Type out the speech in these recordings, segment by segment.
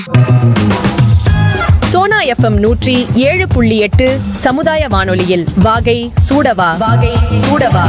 Sona FM நூற்றி ஏழு புள்ளி எட்டு சமுதாய வானொலியில் வாகை சூடவா வாகை சூடவா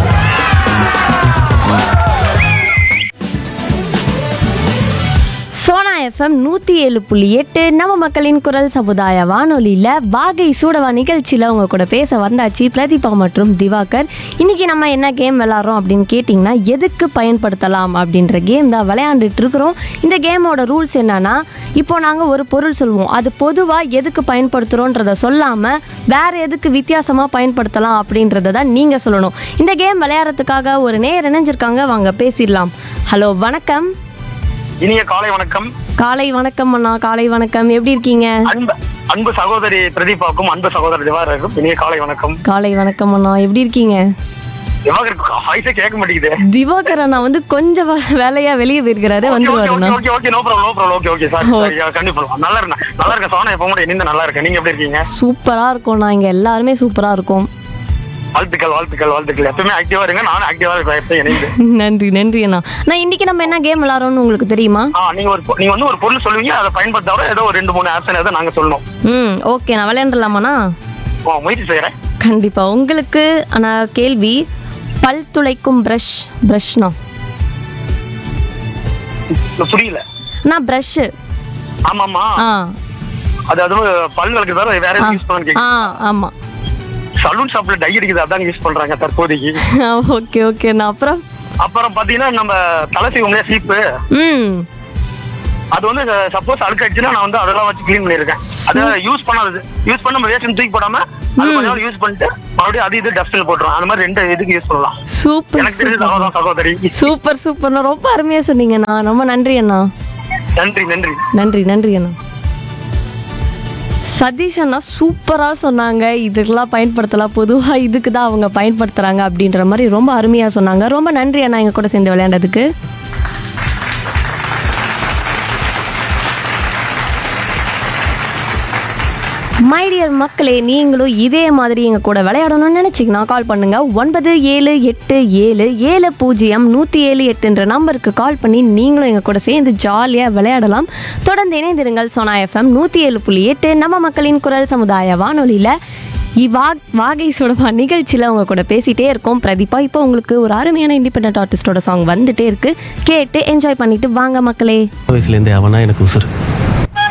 சோனா எஃப்எம் நூற்றி ஏழு புள்ளி எட்டு நம்ம மக்களின் குரல் சமுதாய வானொலியில் வாகை சூடவா நிகழ்ச்சியில் உங்க கூட பேச வந்தாச்சு பிரதீபா மற்றும் திவாகர் இன்னைக்கு நம்ம என்ன கேம் விளாட்றோம் அப்படின்னு கேட்டிங்கன்னா எதுக்கு பயன்படுத்தலாம் அப்படின்ற கேம் தான் விளையாண்டுட்டு இருக்கிறோம் இந்த கேமோட ரூல்ஸ் என்னன்னா இப்போ நாங்கள் ஒரு பொருள் சொல்லுவோம் அது பொதுவாக எதுக்கு பயன்படுத்துகிறோன்றத சொல்லாமல் வேற எதுக்கு வித்தியாசமாக பயன்படுத்தலாம் அப்படின்றத தான் நீங்கள் சொல்லணும் இந்த கேம் விளையாடுறதுக்காக ஒரு நேர் இணைஞ்சிருக்காங்க வாங்க பேசிடலாம் ஹலோ வணக்கம் இனிய காலை வணக்கம் காலை வணக்கம் அண்ணா காலை வணக்கம் எப்படி இருக்கீங்க அன்பு அன்பு சகோதரி பிரதீபாவுக்கும் அன்பு சகோதரர் திவாகருக்கும் இனிய காலை வணக்கம் காலை வணக்கம் அண்ணா எப்படி இருக்கீங்க திவாகருக்கு வாய்ஸே கேட்க மாட்டேங்குது திவாகர் அண்ணா வந்து கொஞ்சம் வே- வேலையா வெளியே போயிருக்கிறாரு வந்துருவாரு அண்ணா okay okay no problem no problem okay okay sir கண்டிப்பா நல்லா இருக்கேன் நல்லா இருக்கேன் சோனா எப்போ கூட இணைந்து நல்லா இருக்கேன் நீங்க எப்படி இருக்கீங்க சூப்பரா இருக்கும் நான் இங்க எல்லாருமே சூப்பரா இருக்கும் வாழ்த்துக்கள் வாழ்த்துக்கள் வாழ்த்துக்கள் எப்பவுமே ஆக்டிவா இருங்க நானும் ஆக்டிவா இருப்பேன் எப்பயும் இணைந்து நன்றி நன்றி அண்ணா நான் இன்னைக்கு நம்ம என்ன கேம் விளாட்றோம்னு உங்களுக்கு தெரியுமா ஆ நீங்க ஒரு பொ- நீங்க வந்து ஒரு பொருள் சொல்லுவீங்க அதை பயன்படுத்தாத ஏதோ ஒரு ரெண்டு மூணு ஆப்ஷன் ஏதோ நாங்க சொல்லணும் ம் ஓகே நான் விளையாண்டுலாமாண்ணா ஆ, முயற்சி செய்யறேன் கண்டிப்பா உங்களுக்கு ஆனா கேள்வி பல் துளைக்கும் ப்ரஷ் ப்ரஷ்ண்ணா புரியல நான் ப்ரஷ்ஷு ஆமாமா ஆ அது அதுவும் பல் வளர்க்கு வேற வேற ஆ யூஸ் பண்ணு ஆ ஆமா சலூன் ஷாப்ல டை அடிக்குது அதான் யூஸ் பண்றாங்க தற்போதைக்கு ஓகே ஓகேண்ணா அப்புறம் அப்புறம் பாத்தீங்கன்னா நம்ம தலை செய்வோம்லையா சீப்பு ம் அது வந்து சப்போஸ் அழுக்காச்சுன்னா நான் வந்து அதெல்லாம் வச்சு க்ளீன் பண்ணிருக்கேன் அது யூஸ் பண்ணாதது யூஸ் பண்ண நம்ம வேஸ்ட் தூக்கி போடாம அது கொஞ்ச நாள் யூஸ் பண்ணிட்டு மறுபடியும் அது இது டஸ்ட்பின் போட்டுரும் அந்த மாதிரி ரெண்டு இதுக்கு யூஸ் பண்ணலாம் சூப்பர் எனக்கு தெரிஞ்சது அவ்வளவுதான் சகோதரி சூப்பர் சூப்பர்ண்ணா ரொம்ப அருமையா சொன்னீங்கண்ணா ரொம்ப நன்றி அண்ணா நன்றி நன்றி நன்றி நன்றி அண்ணா சதீஷ் அண்ணா சூப்பராக சொன்னாங்க இதுக்கெல்லாம் பயன்படுத்தலாம் பொதுவாக இதுக்கு தான் அவங்க பயன்படுத்துகிறாங்க அப்படின்ற மாதிரி ரொம்ப அருமையாக சொன்னாங்க ரொம்ப நன்றி அண்ணா எங்கள் கூட சேர்ந்து விளையாண்டதுக்கு மை டியர் மக்களே நீங்களும் இதே மாதிரி எங்கள் கூட விளையாடணும்னு நினச்சிங்கன்னா கால் பண்ணுங்க ஒன்பது ஏழு எட்டு ஏழு ஏழு பூஜ்ஜியம் நூற்றி ஏழு எட்டுன்ற நம்பருக்கு கால் பண்ணி நீங்களும் எங்கள் கூட சேர்ந்து ஜாலியாக விளையாடலாம் தொடர்ந்து இணைந்திருங்கள் சோனா எஃப்எம் நூற்றி ஏழு புள்ளி எட்டு நம்ம மக்களின் குரல் சமுதாய வானொலியில் இவா வாகை சுடவா நிகழ்ச்சியில் அவங்க கூட பேசிகிட்டே இருக்கோம் பிரதீபா இப்போ உங்களுக்கு ஒரு அருமையான இண்டிபெண்ட் ஆர்டிஸ்டோட சாங் வந்துட்டே இருக்கு கேட்டு என்ஜாய் பண்ணிட்டு வாங்க மக்களே வயசுலேருந்தே அவனா எனக்கு உசுறு